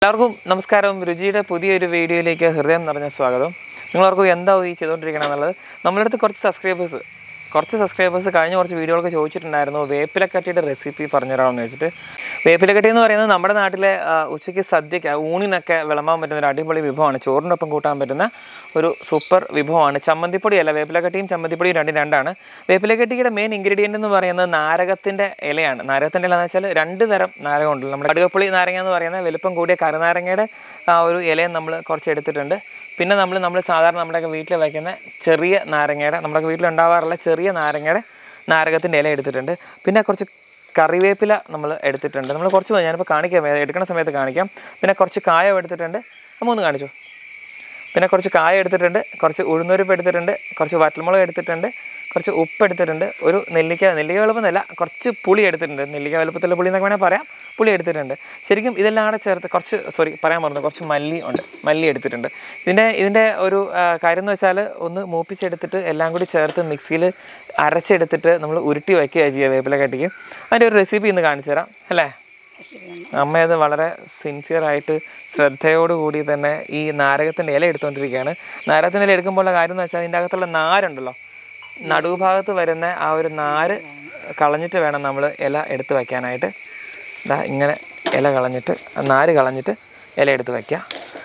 എല്ലാവർക്കും നമസ്കാരം രുചിയുടെ പുതിയൊരു വീഡിയോയിലേക്ക് ഹൃദയം നിറഞ്ഞ സ്വാഗതം നിങ്ങളവർക്കും എന്താവും ഈ ചെയ്തുകൊണ്ടിരിക്കണം എന്നുള്ളത് നമ്മളടുത്ത് കുറച്ച് സബ്സ്ക്രൈബേഴ്സ് കുറച്ച് സബ്സ്ക്രൈബേഴ്സ് കഴിഞ്ഞ കുറച്ച് വീഡിയോകളൊക്കെ ചോദിച്ചിട്ടുണ്ടായിരുന്നു വേപ്പിലക്കട്ടിയുടെ റെസിപ്പി പറഞ്ഞുതരാമെന്ന് വെച്ചിട്ട് വേപ്പിലക്കട്ടി എന്ന് പറയുന്നത് നമ്മുടെ നാട്ടിലെ ആ, ഉച്ചയ്ക്ക് സദ്യക്ക് ഊണിനൊക്കെ വിളമ്പാൻ പറ്റുന്ന ഒരു അടിപൊളി വിഭവമാണ് ചോറിനൊപ്പം കൂട്ടാൻ പറ്റുന്ന ഒരു സൂപ്പർ വിഭവമാണ് ചമ്മന്തിപ്പൊടിയല്ല വേപ്പിലക്കട്ടിയും ചമ്മന്തിപ്പൊടിയും രണ്ടും രണ്ടാണ് വേപ്പിലക്കട്ടിയുടെ മെയിൻ ഇൻഗ്രീഡിയൻ്റ് എന്ന് പറയുന്നത് നാരകത്തിൻ്റെ ഇലയാണ് നാരകത്തിൻ്റെ ഇല എന്ന് വെച്ചാൽ രണ്ട് തരം നാരകം ഉണ്ടല്ലോ നമ്മുടെ കടുകപ്പുളി നാരങ്ങ എന്ന് പറയുന്ന വലുപ്പം കൂടിയ കരുനാരങ്ങയുടെ ആ ഒരു ഇലയും നമ്മൾ കുറച്ച് എടുത്തിട്ടുണ്ട് പിന്നെ നമ്മൾ നമ്മൾ സാധാരണ നമ്മുടെയൊക്കെ വീട്ടിൽ വയ്ക്കുന്ന ചെറിയ നാരങ്ങയുടെ നമ്മുടെ വീട്ടിൽ ഉണ്ടാവാറുള്ള ചെറിയ നാരങ്ങയുടെ നാരകത്തിൻ്റെ ഇല എടുത്തിട്ടുണ്ട് പിന്നെ കുറച്ച് കറിവേപ്പില നമ്മൾ എടുത്തിട്ടുണ്ട് നമ്മൾ കുറച്ച് മതി. ഞാനിപ്പോൾ കാണിക്കാം ഏ, എടുക്കുന്ന സമയത്ത് കാണിക്കാം പിന്നെ കുറച്ച് കായം എടുത്തിട്ടുണ്ട് മൂന്ന് കാണിച്ചു പിന്നെ കുറച്ച് കായ എടുത്തിട്ടുണ്ട് കുറച്ച് ഉഴുന്നുരുപ്പ് എടുത്തിട്ടുണ്ട് കുറച്ച് വറ്റൽമുളക് എടുത്തിട്ടുണ്ട് കുറച്ച് ഉപ്പ് എടുത്തിട്ടുണ്ട് ഒരു നെല്ലിക്ക നെല്ലിക്ക വലുപ്പമൊന്നുമല്ല കുറച്ച് പുളി എടുത്തിട്ടുണ്ട് നെല്ലിക്ക വലുപ്പത്തിലുള്ള പുളി എന്നൊക്കെ വേണേൽ പറയാം പുളി എടുത്തിട്ടുണ്ട് ശരിക്കും ഇതെല്ലാം കൂടെ ചേർത്ത് കുറച്ച് സോറി പറയാൻ മറന്നു കുറച്ച് മല്ലി ഉണ്ട് മല്ലി എടുത്തിട്ടുണ്ട് ഇതിൻ്റെ ഇതിൻ്റെ ഒരു ആ, കാര്യം എന്ന് വെച്ചാൽ ഒന്ന് മൂപ്പിച്ചെടുത്തിട്ട് എല്ലാം കൂടി ചേർത്ത് മിക്സിയിൽ അരച്ചെടുത്തിട്ട് നമ്മൾ ഉരുട്ടി വയ്ക്കുകയാണ് ചെയ്യുക വേപ്പില കട്ടിക്ക് അതിൻ്റെ ഒരു റെസിപ്പി ഇന്ന് കാണിച്ചു തരാം അല്ലേ അമ്മ അത് വളരെ സിൻസിയറായിട്ട് ശ്രദ്ധയോടുകൂടി തന്നെ ഈ നാരകത്തിൻ്റെ ഇല എടുത്തുകൊണ്ടിരിക്കുകയാണ് നാരകത്തിൻ്റെ ഇല എടുക്കുമ്പോഴുള്ള കാര്യം എന്ന് വെച്ചാൽ അതിൻ്റെ അകത്തുള്ള നാരുണ്ടല്ലോ നടുഭാഗത്ത് വരുന്ന ആ ഒരു നാര് കളഞ്ഞിട്ട് വേണം നമ്മൾ ഇല എടുത്ത് വയ്ക്കാനായിട്ട് ഇതാ ഇങ്ങനെ ഇല കളഞ്ഞിട്ട് ആ നാര് കളഞ്ഞിട്ട് ഇല എടുത്ത് വയ്ക്കുക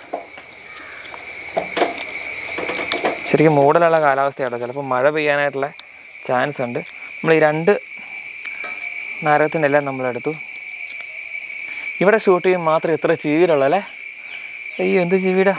ശരിക്കും മൂടലുള്ള കാലാവസ്ഥയാണ് ചിലപ്പോൾ മഴ പെയ്യാനായിട്ടുള്ള ചാൻസ് ഉണ്ട് നമ്മൾ ഈ രണ്ട് നാരകത്തിൻ്റെ ഇല നമ്മളെടുത്തു ഇവിടെ ഷൂട്ട് ചെയ്യും മാത്രം ഇത്ര ചീവിലുള്ളൂ അല്ലേ അയ്യോ എന്ത് ചീവിടാ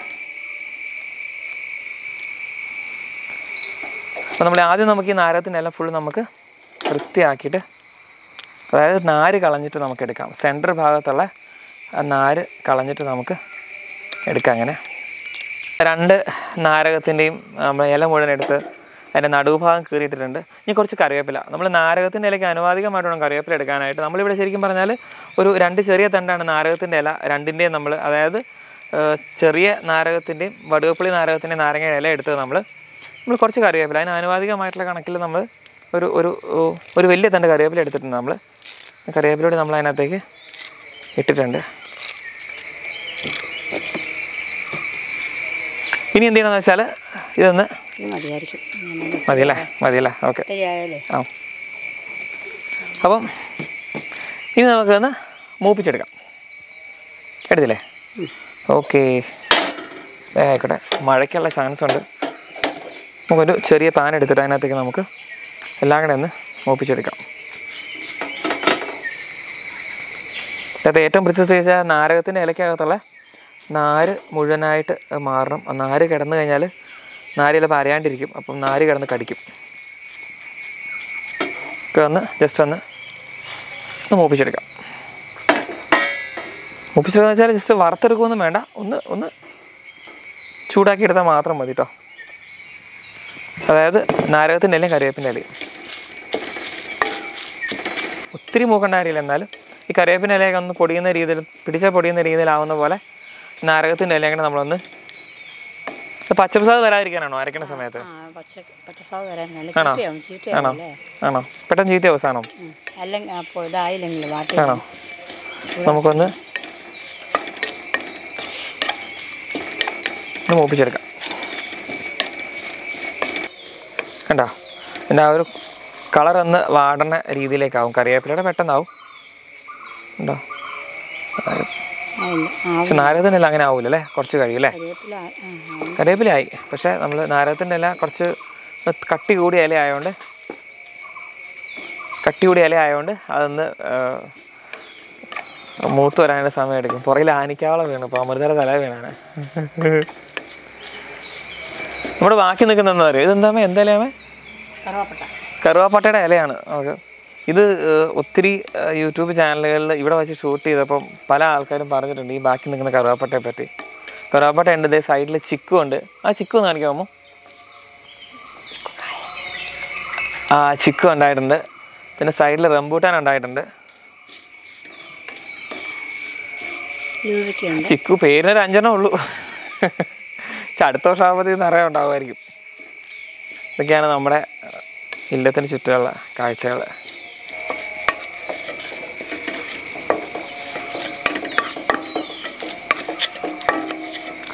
അപ്പോൾ നമ്മൾ ആദ്യം നമുക്ക് ഈ നാരകത്തിൻ്റെ എല്ലാം ഫുള്ള് നമുക്ക് വൃത്തിയാക്കിയിട്ട് അതായത് നാര് കളഞ്ഞിട്ട് നമുക്ക് എടുക്കാം സെൻറ്റർ ഭാഗത്തുള്ള ആ നാര് കളഞ്ഞിട്ട് നമുക്ക് എടുക്കാം അങ്ങനെ രണ്ട് നാരകത്തിൻ്റെയും നമ്മൾ ഇല മുഴുവൻ എടുത്ത് അതിൻ്റെ നടുഭാഗം കീറിയിട്ടിട്ടുണ്ട് ഇനി കുറച്ച് കറിവേപ്പില നമ്മൾ നാരകത്തിൻ്റെ ഇലയ്ക്ക് അനുവാദികമായിട്ട് വേണം കറിവേപ്പില എടുക്കാനായിട്ട് നമ്മളിവിടെ ശരിക്കും പറഞ്ഞാൽ ഒരു രണ്ട് ചെറിയ തണ്ടാണ് നാരകത്തിൻ്റെ ഇല രണ്ടിൻ്റെയും നമ്മൾ അതായത് ഏഹ്, ചെറിയ നാരകത്തിൻ്റെയും വടുകപ്പുളി നാരകത്തിൻ്റെയും നാരങ്ങ ഇല എടുത്തത് നമ്മൾ നമ്മൾ കുറച്ച് കറിവേപ്പില അതിന് ആനുപാതികമായിട്ടുള്ള കണക്കിൽ നമ്മൾ ഒരു ഒരു ഒരു വലിയ തണ്ട് കറിവേപ്പില എടുത്തിട്ടുണ്ട് നമ്മൾ കറിവേപ്പിലൂടെ നമ്മൾ അതിനകത്തേക്ക് ഇട്ടിട്ടുണ്ട് ഇനി എന്ത് ചെയ്യണമെന്ന് വെച്ചാൽ ഇതൊന്ന് ഇത് മതിയായിരിക്കും ഇങ്ങനെ മതിയല്ലേ മതിയല്ലേ ഓക്കെ ഒത്തിരി ആയാലേ ആ അപ്പം ഇനി നമുക്കൊന്ന് മൂപ്പിച്ചെടുക്കാം എടുത്തില്ലേ ഓക്കെ ആയിക്കോട്ടെ മഴയ്ക്കുള്ള ചാൻസ് ഉണ്ട് നമുക്കൊരു ചെറിയ പാൻ എടുത്തിട്ട് അതിനകത്തേക്ക് നമുക്ക് എല്ലാം കൂടെ ഒന്ന് മൂപ്പിച്ചെടുക്കാം ഇതിനകത്ത് ഏറ്റവും പ്രത്യേകിച്ച് നാരകത്തിൻ്റെ ഇലക്കകത്തുള്ള നാര് മുഴുവനായിട്ട് മാറണം ആ നാര് കിടന്നു കഴിഞ്ഞാൽ നാര് ചിലപ്പോൾ അരയാണ്ടിരിക്കും അപ്പം നാര് കിടന്ന് കടിക്കും ഒക്കെ ഒന്ന് ജസ്റ്റ് ഒന്ന് ഒന്ന് മൂപ്പിച്ചെടുക്കാം മൂപ്പിച്ചെടുക്കുക വെച്ചാൽ ജസ്റ്റ് വറുത്തെടുക്കുകയൊന്നും വേണ്ട ഒന്ന് ഒന്ന് ചൂടാക്കി എടുത്താൽ മാത്രം മതി കേട്ടോ അതായത് നാരകത്തിൻ്റെ ഇലയും കറിവേപ്പിൻ്റെ ഇലയും ഒത്തിരി മൂക്കേണ്ട കാര്യമില്ല എന്നാലും ഈ കറിവേപ്പിൻ്റെ ഇലയൊക്കെ ഒന്ന് പൊടിയുന്ന രീതിയിൽ പിടിച്ചാൽ പൊടിയുന്ന രീതിയിലാവുന്ന പോലെ നാരകത്തിൻ്റെ ഇലയും കൂടെ നമ്മളൊന്ന് ഇത് പച്ചപ്രസാദ് വരാതിരിക്കാനാണോ അരയ്ക്കുന്ന സമയത്ത് ആ പച്ച പച്ചസാവ് വരാൻ നല്ല ആണോ? ചീത്തയാവും ചീത്തയാവും അല്ലേ ആണോ പെട്ടെന്ന് ചീത്തയാവും സാധനം ഉം. അല്ലെങ്കിൽ അപ്പോൾ ഇതായില്ലെങ്കിൽ വാട്ടി ആണോ നമുക്കൊന്ന് ഒന്ന് മൂപ്പിച്ചെടുക്കാം കണ്ടോ എൻ്റെ ആ ഒരു കളർ ഒന്ന് വാടുന്ന രീതിയിലേക്കാവും കറിവേപ്പിലയുടെ പെട്ടെന്നാവും ഉണ്ടോ ആയില്ല ആ പക്ഷെ നാരകത്തിൻ്റെ ഇല അങ്ങനെ ആവില്ല അല്ലേ കുറച്ച് കഴിയും അല്ലേ കരിവേപ്പില ആ, ആ. കറിവേപ്പിലയായി പക്ഷേ നമ്മൾ നാരകത്തിൻ്റെ ഇല കുറച്ച് കട്ടി കൂടിയ ഇല ആയതുകൊണ്ട് കട്ടി കൂടിയ ഇല ആയതുകൊണ്ട് അതൊന്ന് ആ, മൂത്ത് വരാനുള്ള സമയം എടുക്കും പുറകിൽ ആനിക്കാവളം വീണു ഇപ്പോൾ അമൃതയുടെ തല വീണാണ് നമ്മുടെ ബാക്കി നിൽക്കുന്ന അറിയോ ഇതെന്താമേ എന്തായാലും കറുവാപ്പട്ട കറുവാപ്പട്ടയുടെ ഇലയാണ് ഓക്കെ ഇത് ഏഹ്, ഒത്തിരി ഏഹ്, യൂട്യൂബ് ചാനലുകളിൽ ഇവിടെ വെച്ച് ഷൂട്ട് ചെയ്തപ്പം പല ആൾക്കാരും പറഞ്ഞിട്ടുണ്ട് ഈ ബാക്കി നിൽക്കുന്ന കറുവാപ്പട്ടയെ പറ്റി കറുവാപ്പട്ട ഉണ്ട് ഇതേ സൈഡിൽ ചിക്കു ഉണ്ട് ആ ചിക്കു ഒന്ന് കാണിക്കാമോ ആ ചിക്കു ഉണ്ടായിട്ടുണ്ട് പിന്നെ സൈഡിൽ റംബൂട്ടാൻ ഉണ്ടായിട്ടുണ്ട് ലൂവിക്കുണ്ട് ചിക്കു പേരിനൊരു അഞ്ചെണ്ണം ഉള്ളൂ പക്ഷെ അടുത്ത വർഷം ആകുമ്പോഴത്തേക്ക് നിറയെ ഉണ്ടാവുമായിരിക്കും ഇതൊക്കെയാണ് നമ്മുടെ ഇല്ലത്തിന് ചുറ്റുമുള്ള കാഴ്ചകൾ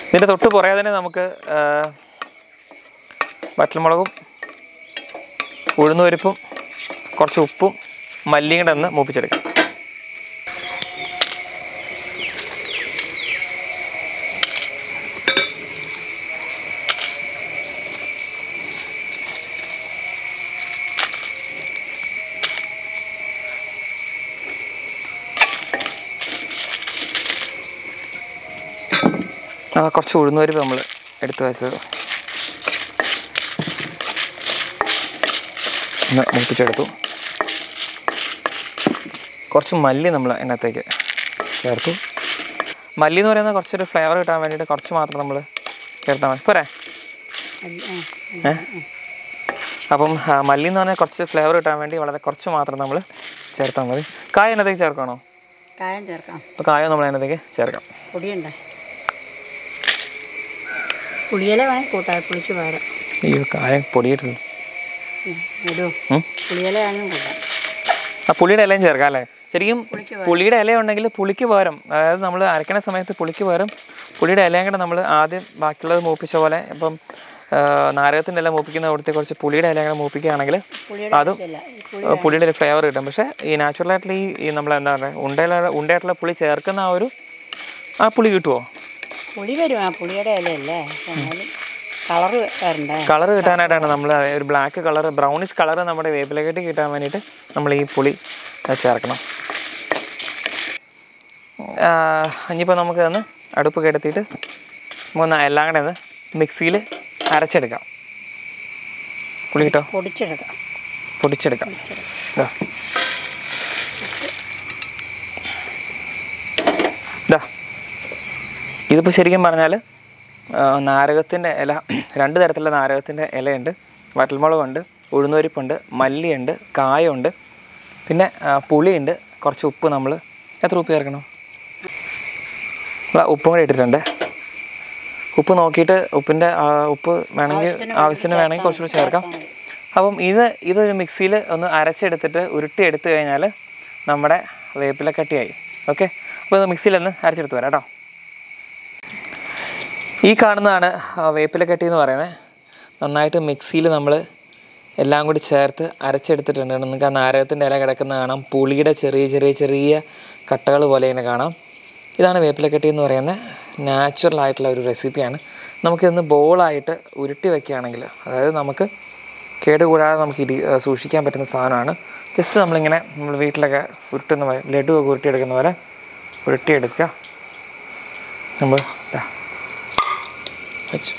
ഇതിൻ്റെ തൊട്ട് പുറകെ തന്നെ നമുക്ക് ആ, വറ്റൽമുളകും ഉഴുന്നുപരിപ്പും കുറച്ച് ഉപ്പും മല്ലിയും കൂടെ ഒന്ന് മൂപ്പിച്ചെടുക്കാം ആ കുറച്ച് ഉഴുന്നുപരിപ്പ് നമ്മൾ എടുത്തു വെച്ചത് ഒന്ന് മൂപ്പിച്ചെടുത്തു കുറച്ച് മല്ലി നമ്മൾ ഇതിനകത്തേക്ക് ചേർത്തു മല്ലി എന്ന് പറയുന്നത് കുറച്ചൊരു ഫ്ലേവർ കിട്ടാൻ വേണ്ടിയിട്ട് കുറച്ച് മാത്രം നമ്മൾ ചേർത്താൽ മതി പോരെ അത് ആ ഏ അപ്പം ആ, മല്ലി എന്ന് പറഞ്ഞാൽ കുറച്ച് ഫ്ലേവർ കിട്ടാൻ വേണ്ടി വളരെ കുറച്ച് മാത്രം നമ്മൾ ചേർത്താൽ മതി കായ അതിനകത്തേക്ക് ചേർക്കണോ കായം ചേർക്കാം അപ്പോൾ കായ നമ്മൾ അതിനകത്തേക്ക് ചേർക്കാം പൊടിയുണ്ടേ പുളിയില വേണേൽ കൂട്ടാം പുളിക്ക് പകരം ഈ കായം പൊടിയിട്ടുണ്ട് ഉം, ഇടൂ ഉം? പുളിയില വേണമെങ്കിൽ കൂട്ടാം ആ പുളിയുടെ ഇലയും ചേർക്കാം അല്ലേ ശരിക്കും പുളിക്ക് പുളിയുടെ ഇല ഉണ്ടെങ്കിൽ പുളിക്ക് പകരം അതായത് നമ്മൾ അരയ്ക്കണ സമയത്ത് പുളിക്ക് പകരം പുളിയുടെ ഇലയും കൂടെ നമ്മൾ ആദ്യം ബാക്കിയുള്ളത് മൂപ്പിച്ച പോലെ ഇപ്പം നാരകത്തിൻ്റെ ഇല മൂപ്പിക്കുന്ന കൊടുത്ത് കുറച്ച് പുളിയുടെ ഇലയും കൂടെ മൂപ്പിക്കുകയാണെങ്കിൽ പുളിയുടെ അതും ആവശ്യമില്ല ഈ പുളി ആ, പുളിയുടെ ഒരു ഫ്ലേവർ കിട്ടും പക്ഷേ ഈ നാച്ചുറൽ ആയിട്ടുള്ള ഈ ഈ നമ്മൾ എന്താ പറയുക ഉണ്ടയില ഉണ്ടയായിട്ടുള്ള പുളി ചേർക്കുന്ന ആ ഒരു ആ പുളി കിട്ടുമോ പുളി വരും ആ പുളിയുടെ ഇലയല്ലേ പക്ഷെ എന്നാലും കളറ് വരണ്ടേ കളർ കിട്ടാനായിട്ടാണ് നമ്മൾ ഒരു ബ്ലാക്ക് കളർ ബ്രൗണിഷ് കളർ നമ്മുടെ വേപ്പിലക്കെട്ടി കിട്ടാൻ വേണ്ടിയിട്ട് നമ്മൾ ഈ പുളി ആ, ചേർക്കണം ആ, ഇനിയിപ്പോൾ നമുക്ക് ഒന്ന് അടുപ്പ് കിടത്തിയിട്ട് ഒന്ന് എല്ലാം കൂടെ ഒന്ന് മിക്സിയിൽ അരച്ചെടുക്കാം പുളി കിട്ടോ പൊടിച്ചെടുക്കാം പൊടിച്ചെടുക്കാം ഇതാ ഇതാ ഇതിപ്പോൾ ശരിക്കും പറഞ്ഞാൽ നാരകത്തിൻ്റെ ഇല രണ്ട് തരത്തിലുള്ള നാരകത്തിൻ്റെ ഇലയുണ്ട് വറ്റൽമുളകുണ്ട് ഉഴുന്നുപരിപ്പുണ്ട് മല്ലിയുണ്ട് കായുണ്ട് പിന്നെ ആ, പുളിയുണ്ട് കുറച്ച് ഉപ്പ് നമ്മൾ എത്ര ഉപ്പ് ചേർക്കണം ദാ ഉപ്പും കൂടി ഇട്ടിട്ടുണ്ട് ഉപ്പ് നോക്കിയിട്ട് ഉപ്പിൻ്റെ ആ, ഉപ്പ് വേണമെങ്കിൽ ആവശ്യത്തിന് വേണമെങ്കിൽ കുറച്ചുകൂടി ചേർക്കാം അപ്പം ഇത് ഇതൊരു മിക്സിയിൽ ഒന്ന് അരച്ചെടുത്തിട്ട് ഉരുട്ടി എടുത്തു കഴിഞ്ഞാൽ നമ്മുടെ വേപ്പിലക്കട്ടിയായി ഓക്കെ അപ്പോൾ ഇത് മിക്സിയിൽ ഒന്ന് അരച്ചെടുത്ത് വരാം കേട്ടോ ഈ കാണുന്നതാണ് ആ വേപ്പിലക്കട്ടി എന്ന് പറയുന്നത് നന്നായിട്ട് മിക്സിയിൽ നമ്മൾ എല്ലാം കൂടി ചേർത്ത് അരച്ചെടുത്തിട്ടുണ്ട് നിങ്ങൾക്ക് ആ നാരകത്തിൻ്റെ ഇല കിടക്കുന്ന കാണാം പുളിയുടെ ചെറിയ ചെറിയ ചെറിയ കട്ടകൾ പോലെ ഇങ്ങനെ കാണാം ഇതാണ് വേപ്പിലക്കട്ടി എന്ന് പറയുന്ന നാച്ചുറൽ ആയിട്ടുള്ള ഒരു റെസിപ്പിയാണ് നമുക്കിതൊന്ന് ബോളായിട്ട് ഉരുട്ടി വെക്കുകയാണെങ്കിൽ അതായത് നമുക്ക് കേടുകൂടാതെ നമുക്ക് ഇരി ആ, സൂക്ഷിക്കാൻ പറ്റുന്ന സാധനമാണ് ജസ്റ്റ് നമ്മളിങ്ങനെ നമ്മൾ വീട്ടിലൊക്കെ ഉരുട്ടുന്ന പോലെ ലഡു ഒക്കെ ഉരുട്ടിയെടുക്കുന്ന പോലെ ഉരുട്ടിയെടുക്കുക നമ്മൾ ദാ വെച്ചു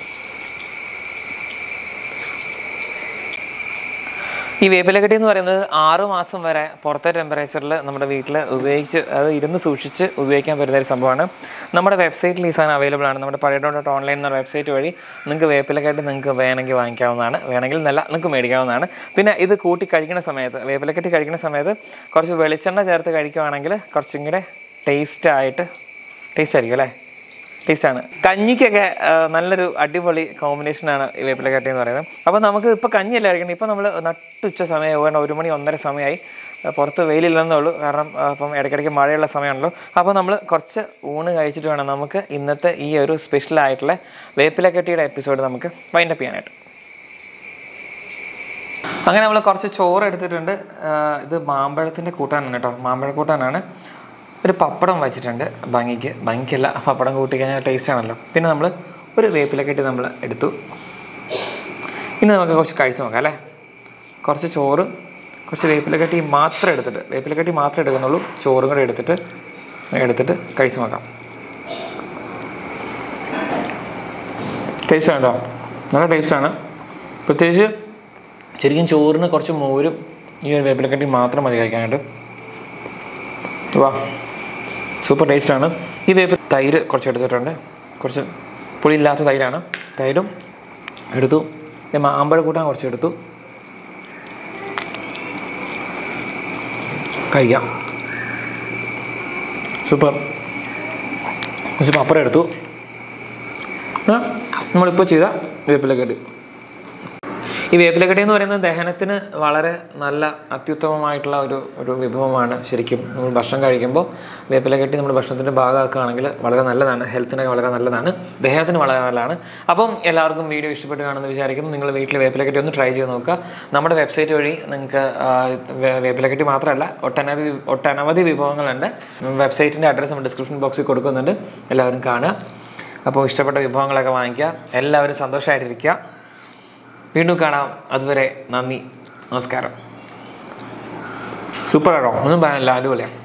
ഈ വേപ്പിലക്കട്ടി എന്ന് പറയുന്നത് ആറു മാസം വരെ പുറത്തെ ടെമ്പറേച്ചറിൽ നമ്മുടെ വീട്ടിൽ ഉപയോഗിച്ച് അത് ഇരുന്ന് സൂക്ഷിച്ച് ഉപയോഗിക്കാൻ പറ്റുന്ന ഒരു സംഭവമാണ് നമ്മുടെ വെബ്സൈറ്റിൽ ഈ സാധനം അവൈലബിൾ ആണ് നമ്മുടെ പഴയ ഡോട്ട് ഓൺലൈൻ എന്ന വെബ്സൈറ്റ് വഴി നിങ്ങൾക്ക് വേപ്പിലക്കട്ടി നിങ്ങൾക്ക് വേണമെങ്കിൽ വാങ്ങിക്കാവുന്നതാണ് വേണമെങ്കിൽ നല്ല നിങ്ങൾക്ക് മേടിക്കാവുന്നതാണ് പിന്നെ ഇത് കൂട്ടി കഴിക്കുന്ന സമയത്ത് വേപ്പിലക്കട്ടി കഴിക്കുന്ന സമയത്ത് കുറച്ച് വെളിച്ചെണ്ണ ചേർത്ത് കഴിക്കുവാണെങ്കിൽ കുറച്ചും കൂടെ ടേസ്റ്റ് ആയിട്ട് ടേസ്റ്റ് ആയിരിക്കും അല്ലേ ടേസ്റ്റാണ് കഞ്ഞിക്കൊക്കെ ആ, നല്ലൊരു അടിപൊളി കോമ്പിനേഷനാണ് ഈ വേപ്പിലക്കട്ടി എന്ന് പറയുന്നത് അപ്പോൾ നമുക്ക് ഇപ്പോൾ കഞ്ഞിയല്ല കഴിക്കണം ഇപ്പോൾ നമ്മൾ നട്ടുച്ച സമയം വേണ്ട ഒരു മണി ഒന്നര സമയമായി ആ, പുറത്ത് വെയിലില്ലെന്നേ ഉള്ളൂ കാരണം ആ, അപ്പം ഇടയ്ക്കിടയ്ക്ക് മഴയുള്ള സമയമാണല്ലോ അപ്പോൾ നമ്മൾ കുറച്ച് ഊണ് കഴിച്ചിട്ട് വേണം നമുക്ക് ഇന്നത്തെ ഈ ഒരു സ്പെഷ്യൽ ആയിട്ടുള്ള വേപ്പിലക്കട്ടിയുടെ എപ്പിസോഡ് നമുക്ക് വൈൻഡപ്പ് ചെയ്യാനായിട്ട് അങ്ങനെ നമ്മൾ കുറച്ച് ചോറ് എടുത്തിട്ടുണ്ട് ആ, ഇത് മാമ്പഴത്തിൻ്റെ കൂട്ടാനാണ് കേട്ടോ മാമ്പഴ കൂട്ടാനാണ് ഒരു പപ്പടം വെച്ചിട്ടുണ്ട് ഭംഗിക്ക് ഭംഗിക്കല്ല പപ്പടം കൂട്ടി കഴിഞ്ഞാൽ ടേസ്റ്റ് ആണല്ലോ പിന്നെ നമ്മൾ ഒരു വേപ്പിലക്കെട്ടി നമ്മൾ എടുത്തു ഇനി നമുക്ക് കുറച്ച് കഴിച്ച് നോക്കാം അല്ലേ കുറച്ച് ചോറ് കുറച്ച് വേപ്പിലക്കെട്ടി മാത്രം എടുത്തിട്ട് വേപ്പിലക്കെട്ടി മാത്രമേ എടുക്കുന്നുള്ളൂ ചോറും കൂടെ എടുത്തിട്ട് എടുത്തിട്ട് കഴിച്ച് നോക്കാം ടേസ്റ്റ് കേട്ടോ നല്ല ടേസ്റ്റാണ് പ്രത്യേകിച്ച് ശരിക്കും ചോറിന് കുറച്ച് മോരും ഈ ഒരു വേപ്പിലക്കട്ടി മാത്രം മതി കഴിക്കാനായിട്ട് വാ സൂപ്പർ ടേസ്റ്റാണ് ഈ വേപ്പ് തൈര് കുറച്ച് എടുത്തിട്ടുണ്ട് കുറച്ച് പുളിയില്ലാത്ത തൈരാണ് തൈരും എടുത്തു പിന്നെ മാമ്പഴ കൂട്ടാൻ കുറച്ച് എടുത്തു കഴിക്കാം സൂപ്പർ കുറച്ച് പപ്പടം എടുത്തു ആ, നമ്മളിപ്പോൾ ചെയ്ത വേപ്പിലക്കട്ടി ഈ വേപ്പിലക്കട്ടി എന്ന് പറയുന്നത് ദഹനത്തിന് വളരെ നല്ല അത്യുത്തമമായിട്ടുള്ള ഒരു ഒരു വിഭവമാണ് ശരിക്കും നമ്മൾ ഭക്ഷണം കഴിക്കുമ്പോൾ വേപ്പിലക്കട്ടി നമ്മുടെ ഭക്ഷണത്തിൻ്റെ ഭാഗമാക്കുകയാണെങ്കിൽ വളരെ നല്ലതാണ് ഹെൽത്തിനൊക്കെ വളരെ നല്ലതാണ് ദഹനത്തിന് വളരെ നല്ലതാണ് അപ്പം എല്ലാവർക്കും വീഡിയോ ഇഷ്ടപ്പെട്ട് കാണുമെന്ന് വിചാരിക്കുന്നു നിങ്ങൾ വീട്ടിൽ വേപ്പിലക്കട്ടി ഒന്ന് ട്രൈ ചെയ്ത് നോക്കുക നമ്മുടെ വെബ്സൈറ്റ് വഴി നിങ്ങൾക്ക് ആ, വേ- വേപ്പിലക്കട്ടി മാത്രമല്ല ഒട്ടനവധി ഒട്ടനവധി വിഭവങ്ങളുണ്ട് വെബ്സൈറ്റിൻ്റെ അഡ്രസ്സ് നമ്മൾ ഡിസ്ക്രിപ്ഷൻ ബോക്സിൽ കൊടുക്കുന്നുണ്ട് എല്ലാവരും കാണുക അപ്പോൾ ഇഷ്ടപ്പെട്ട വിഭവങ്ങളൊക്കെ വാങ്ങിക്കുക എല്ലാവരും സന്തോഷമായിട്ടിരിക്കുക വീണ്ടും കാണാം അതുവരെ നന്ദി നമസ്കാരം സൂപ്പർ ആണോ ഒന്നും പറയാനില്ല അടിപൊളിയാണ്